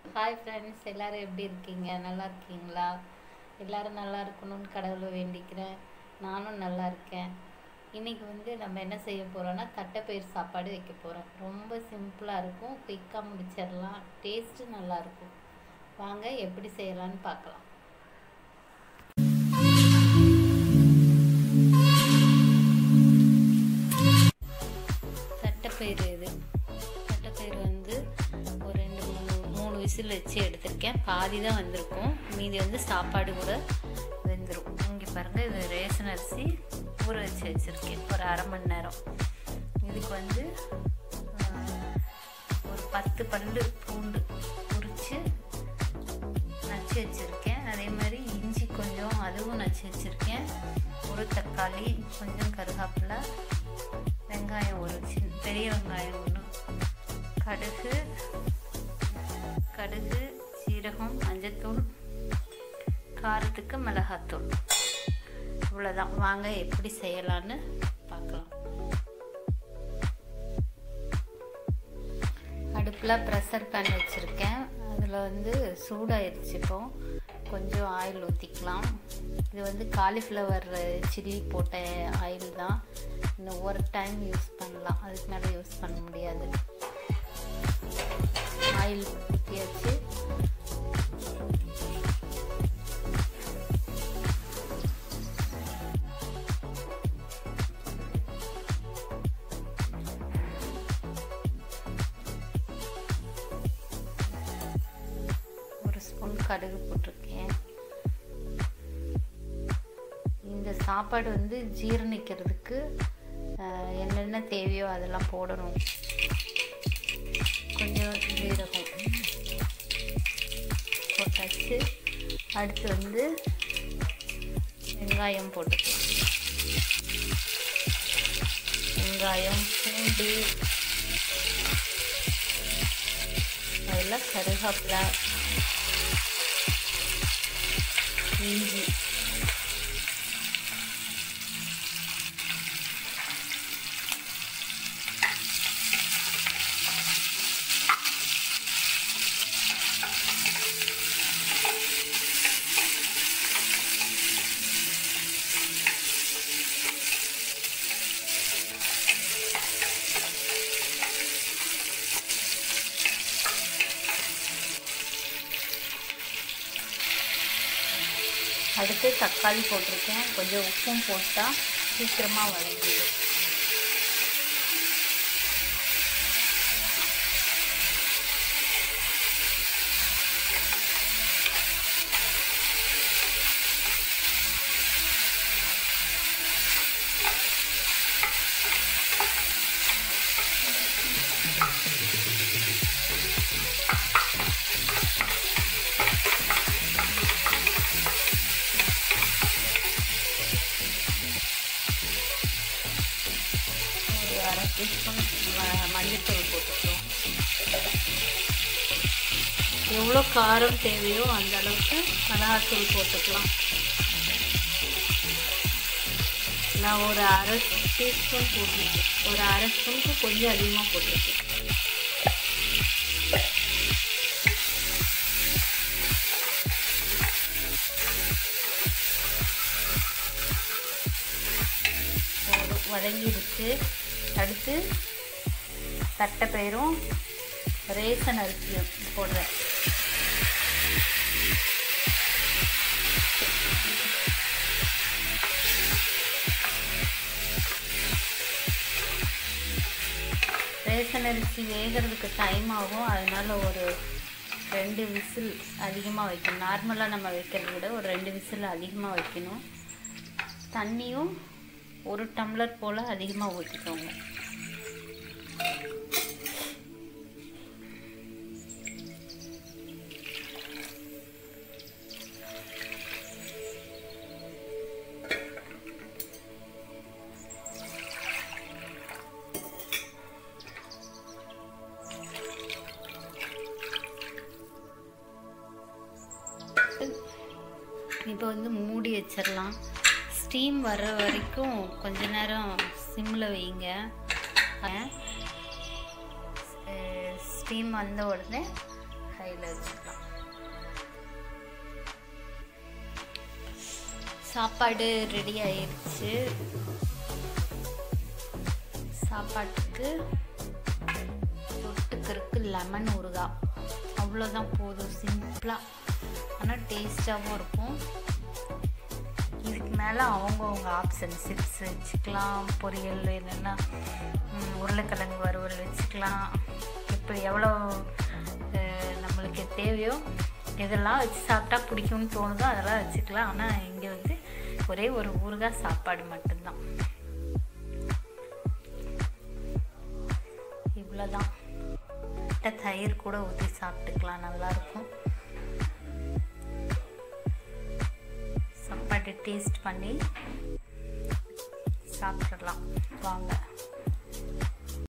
hi friends எல்லாரும் எப்படி இருக்கீங்க நல்லா இருக்கீங்களா எல்லாரும் நல்லா இருக்கணும்னு கடவுளை வேண்டிக்கிறேன் நானும் நல்லா இருக்கேன் இன்னைக்கு வந்து நம்ம என்ன செய்ய போகிறோம்னா தட்டைப்பயிர் சாப்பாடு வைக்க போகிறோம் ரொம்ப சிம்பிளாக இருக்கும் குயிக்காக முடிச்சிடலாம் டேஸ்ட்டு நல்லாயிருக்கும் வாங்க எப்படி செய்யலாம்னு பார்க்கலாம் தட்டைப்பயிறு இது தட்டைப்பயிறு வந்து ஒரு ரெண்டு மூணு மூணு விசில் வச்சு எடுத்திருக்கேன் பாதி தான் வந்திருக்கும் மீதி வந்து சாப்பாடு கூட வெந்துடும் இங்கே பாருங்கள் இது ரேஷன் அரிசி ஊற வச்சு வச்சுருக்கேன் ஒரு அரை மணி நேரம் இதுக்கு வந்து ஆஹ், ஒரு பத்து பல்லு பூண்டு உரித்து நச்சு வச்சுருக்கேன் அதே மாதிரி இஞ்சி கொஞ்சம் அதுவும் நச்சு வச்சுருக்கேன் ஒரு தக்காளி கொஞ்சம் கருவேப்பிலை வெங்காயம் ஒரு சின்ன பெரிய வெங்காயம் ஒன்று கடுகு கடுகு சீரகம் மஞ்சத்தூள் காரத்துக்கு மிளகாத்தூள் இவ்வளோதான் வாங்க எப்படி செய்யலான்னு பார்க்கலாம் அடுப்பில் ப்ரெஷர் பேன் வச்சுருக்கேன் அதில் வந்து சூடாயிருச்சு இப்போ கொஞ்சம் ஆயில் ஊற்றிக்கலாம் இது வந்து காலிஃப்ளவர் சில்லி போட்ட ஆயில் தான் இன்னும் ஒரு டைம் யூஸ் பண்ணலாம் அதுக்கு மேலே யூஸ் பண்ண முடியாது ஆயில் ஊற்றியாச்சு ஒரு ஸ்பூன் கடுகு போட்டிருக்கேன் இந்த சாப்பாடு வந்து ஜீரணிக்கிறதுக்கு ஆஹ், என்னென்ன தேவையோ அதெல்லாம் போடணும் கொஞ்சம் ஜீரகம் போட்டாச்சு அடுத்து வந்து வெங்காயம் போட்டுக்கலாம் வெங்காயம் பூண்டு அதில் கருவேப்பிலை இஞ்சி அடுத்து தக்காளி போட்டிருக்கேன் கொஞ்சம் உப்பும் போட்டால் சீக்கிரமாக வதங்கிடும் ஒரு அரை டீஸ்பூன் மஞ்சள்தூள் போட்டுக்கிறோம் எவ்வளோ காரம் தேவையோ அந்த அளவுக்கு மிளகாத்தூள் போட்டுக்கலாம் நான் ஒரு அரை டீஸ்பூன் போட்டிருக்கேன் ஒரு அரை ஸ்பூனுக்கு கொஞ்சம் அதிகமாக போட்டிருக்கேன் போதும் வதங்கிடுச்சு அடுத்து தட்டைப்பயிரும் ரேசன் அரிசியும் போடுறேன் ரேசன் அரிசி வேகிறதுக்கு டைம் ஆகும் அதனால ஒரு ரெண்டு விசில் அதிகமாக வைக்கணும் நார்மலாக நம்ம வைக்கிறத விட ஒரு ரெண்டு விசில் அதிகமாக வைக்கணும் தண்ணியும் ஒரு டம்ளர் போல் அதிகமாக ஊற்றிக்கோங்க இப்போ வந்து மூடி வச்சிடலாம் ஸ்டீம் வர்ற வரைக்கும் கொஞ்ச நேரம் சிம்மில் வைங்க ஸ்டீம் வந்த உடனே கையில் வச்சுக்கலாம் சாப்பாடு ரெடி ஆயிடுச்சு சாப்பாட்டுக்கு தொட்டுக்கிறதுக்கு லெமன் ஊறுகாய் அவ்வளோதான் போதும் சிம்பிளாக ஆனால் டேஸ்ட்டாகவும் இருக்கும் இதுக்கு மேலே அவங்கவுங்க ஆப்ஷன் சிப்ஸ் வச்சுக்கலாம் பொரியல் இல்லைன்னா ம், உருளைக்கிழங்கு வறுவல் வச்சுக்கலாம் இப்போ எவ்வளோ அஹ், நம்மளுக்கு தேவையோ எதெல்லாம் வச்சு சாப்பிட்டா பிடிக்கும்னு தோணுதோ அதெல்லாம் வச்சுக்கலாம் ஆனால் இங்கே வந்து ஒரே ஒரு ஊறுகாய் சாப்பாடு மட்டும்தான் இவ்வளோதான் தயிர் கூட ஊற்றி சாப்பிட்டுக்கலாம் நல்லாயிருக்கும் சாப்பாடு டேஸ்ட் பண்ணி சாப்பிட்றலாம் வாங்க